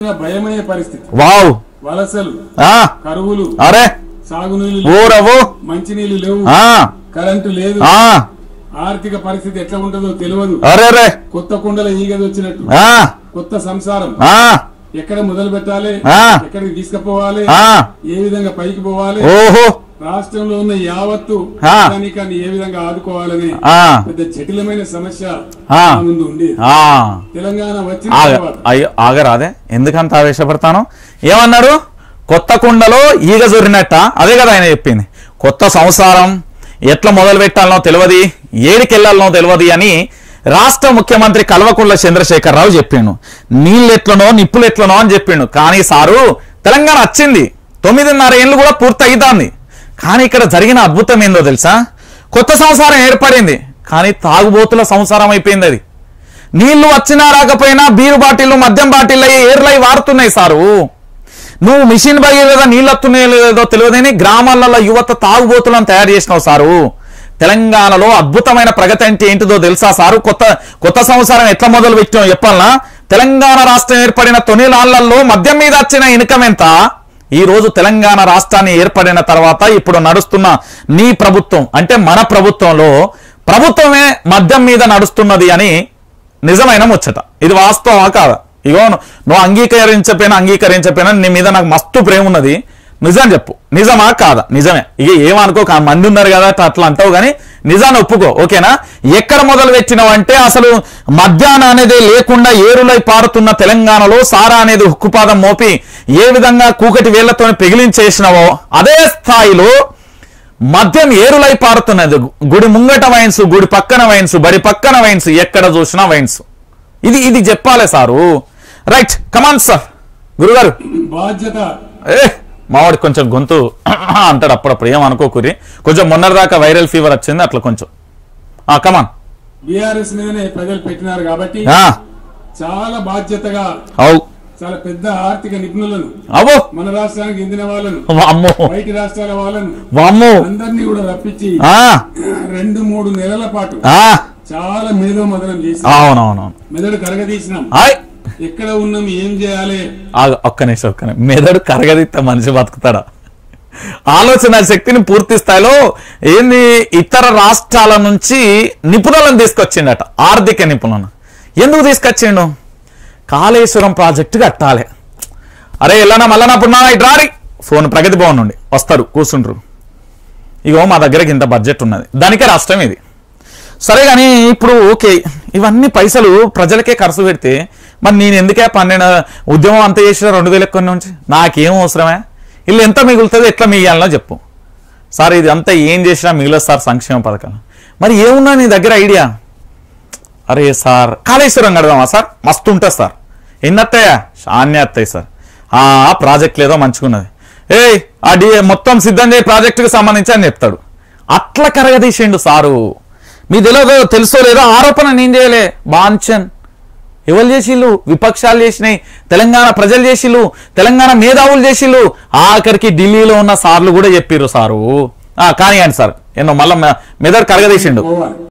భయమయ్యే పరిస్థితి వావ్ వలసలు ఆ, కరువులు అరే సాగునీళ్లు లేవు, ఊరవు మంచినీళ్లు లేవు ఆ, కరెంటు లేదు ఆ, ఆర్థిక పరిస్థితి ఎట్లా ఉంటుందో తెలియదు అరే రే కొత్త కుండల ఈగది వచ్చినట్టు ఆ, కొత్త సంసారం ఆ, ఎక్కడ మొదలు పెట్టాలి ఆ. ఎక్కడికి తీసుకుపోవాలి ఆ, ఏ విధంగా పైకి పోవాలి ఓహో రాష్ట్రంలో ఉన్న యావత్తు ఆ. ప్రజానీకాన్ని ఏ విధంగా ఆదుకోవాలని ఆ, పెద్ద జటిలమైన సమస్య ఆ. మన ముందు ఉండేది ఆ. తెలంగాణ వచ్చిన ఆగ తర్వాత అయ్యో ఆగరాదే ఎందుకంత ఆవేశపడతాను ఏమన్నాడు కొత్త కుండలో ఈగ జొరినట్ట అదే కదా ఆయన చెప్పింది కొత్త సంసారం ఎట్లా మొదలు పెట్టాలనో తెలియదు ఏడికెళ్లాలనో తెలియదు అని రాష్ట్ర ముఖ్యమంత్రి కల్వకుంట్ల చంద్రశేఖరరావు చెప్పిండు నీళ్ళు ఎట్లనో నిప్పులు ఎట్లనో అని చెప్పిండు కానీ సారు తెలంగాణ వచ్చింది తొమ్మిదిన్నర ఏళ్ళు కూడా పూర్తి అవుతుంది కానీ ఇక్కడ జరిగిన అద్భుతం ఏందో తెలుసా కొత్త సంసారం ఏర్పడింది కానీ తాగుబోతుల సంసారం అయిపోయింది అది నీళ్లు వచ్చినా రాకపోయినా బీరు బాటిల్లు మద్యం బాటిల్ అయ్యి ఏర్లై వారుతున్నాయి సారు నువ్వు మిషన్ భగీరథ నీళ్ళు వస్తున్నాయో లేదో తెలియదని గ్రామాలలో యువత తాగుబోతులను తయారు చేసినావు సారు తెలంగాణలో అద్భుతమైన ప్రగతి అంటే ఏంటిదో తెలుసా సారు కొత్త కొత్త సంవత్సరం ఎట్లా మొదలు పెట్టాం చెప్పాలనా తెలంగాణ రాష్ట్రం ఏర్పడిన తొలి నాళ్లలో మద్యం మీద వచ్చిన ఇన్కమ్ ఎంత ఈ రోజు తెలంగాణ రాష్ట్రాన్ని ఏర్పడిన తర్వాత ఇప్పుడు నడుస్తున్న నీ ప్రభుత్వం అంటే మన ప్రభుత్వంలో ప్రభుత్వమే మద్యం మీద నడుస్తున్నది అని నిజమైన ముచ్చట ఇది వాస్తవమా కాదా ఇగో ను- నువ్వు అంగీకరించపోయినా అంగీకరించపోయినా నీ మీద నాకు మస్తు ప్రేమ ఉన్నది నిజం చెప్పు నిజమా కాదా నిజమే ఇక ఏమనుకో కా- మంది ఉన్నారు కదా అట్లా- అట్లా అంటావు కానీ నిజాన్ని ఒప్పుకో ఓకేనా ఎక్కడ మొదలు పెట్టినావంటే అసలు మధ్యాహ్నం అనేది లేకుండా ఏరులై పారుతున్న తెలంగాణలో సారా అనేది హుక్కుపాదం మోపి ఏ విధంగా కూకటి వేళ్లతో పెగిలించేసినావో అదే స్థాయిలో మద్యం ఏరులై పారుతున్నది గుడి ముంగట వైన్స్ గుడి పక్కన వైన్స్ బడి పక్కన వైన్స్ ఎక్కడ చూసినా వైన్స్ ఇది ఇది చెప్పాలి సారు రైట్ కమాన్ సార్ గురుగారు బాధ్యత ఏ మావాడికి కొంచెం గొంతు అంటాడు అప్పుడప్పుడు ఏం అనుకోకూరి కొంచెం మొన్నటిదాకా వైరల్ ఫీవర్ వచ్చింది అట్లా కొంచెం ఆ కమాన్ బీఆర్ఎస్ మీదనే ప్రజలు పెట్టినారు కాబట్టి ఆ, చాలా బాధ్యతగా అవు చాలా పెద్ద ఆర్థిక నిపుణులను అవో మన రాష్ట్రానికి చెందిన వాళ్ళను వామ్మో బయటి రాష్ట్రాల వాళ్ళను వామ్మో అందరినీ కూడా రప్పించి ఆ, రెండు మూడు నెలల పాటు ఆ, చాలా మేధో మదనం చేసి అవునవునవును మెదడు కరగదీసినాం హాయ్ ఎక్కడ ఉన్నాం ఏం చేయాలి ఆగు, ఒక్క నిమిషం ఒక్క నిమిషం మెదడు కరగదిస్తే మనిషి బతుకుతాడా ఆలోచన శక్తిని పూర్తి స్థాయిలో ఏంది ఇతర రాష్ట్రాల నుంచి నిపుణులను తీసుకొచ్చిండట ఆర్థిక నిపుణులను ఎందుకు తీసుకొచ్చిండు కాళేశ్వరం ప్రాజెక్టు కట్టాలి అరే ఎల్లనా మల్లనా పున్నా ఇటు రారి ఫోన్ ప్రగతి భవన్ నుండి వస్తారు కూర్చుంటారు ఇగో మా దగ్గరకి ఇంత బడ్జెట్ ఉన్నది దానికే రాష్ట్రం ఇది సరే కానీ ఇప్పుడు ఓకే ఇవన్నీ పైసలు ప్రజలకే ఖర్చు పెడితే మరి నేను ఎందుకే పన్నెండు ఉద్యమం అంత చేసిన రెండు వేల కొన్ని నుంచి నాకేం అవసరమే వీళ్ళు ఎంత మిగులుతుంది ఎట్లా మిగియాలనో చెప్పు సార్ ఇది అంతా ఏం చేసినా మిగిలేదు సార్ సంక్షేమ పథకాలు మరి ఏమున్నా నీ దగ్గర ఐడియా అరే సార్ కాళేశ్వరం కడదామా సార్ మస్తు ఉంటుంది సార్ ఎన్ని వస్తాయా షాన్య వస్తాయి సార్ ఆ ప్రాజెక్ట్ లేదో మంచుకున్నది ఏయ్ ఆ డి మొత్తం సిద్ధం చేయ ప్రాజెక్టుకి సంబంధించి అని చెప్తాడు అట్లా కరగదీసిండు సారు మీ తెలియదో తెలుసో లేదో ఆరోపణ నేను చేయలే బాంచన్ ఎవరు చేసిళ్ళు విపక్షాలు చేసినాయి తెలంగాణ ప్రజలు చేసిళ్ళు తెలంగాణ మేధావులు చేసిళ్ళు ఆఖరికి ఢిల్లీలో ఉన్న సార్లు కూడా చెప్పిర్రు సారు ఆ, కానివ్వండి సార్ ఎన్నో మళ్ళీ మెదడు కరగదీసిండు పోవాలి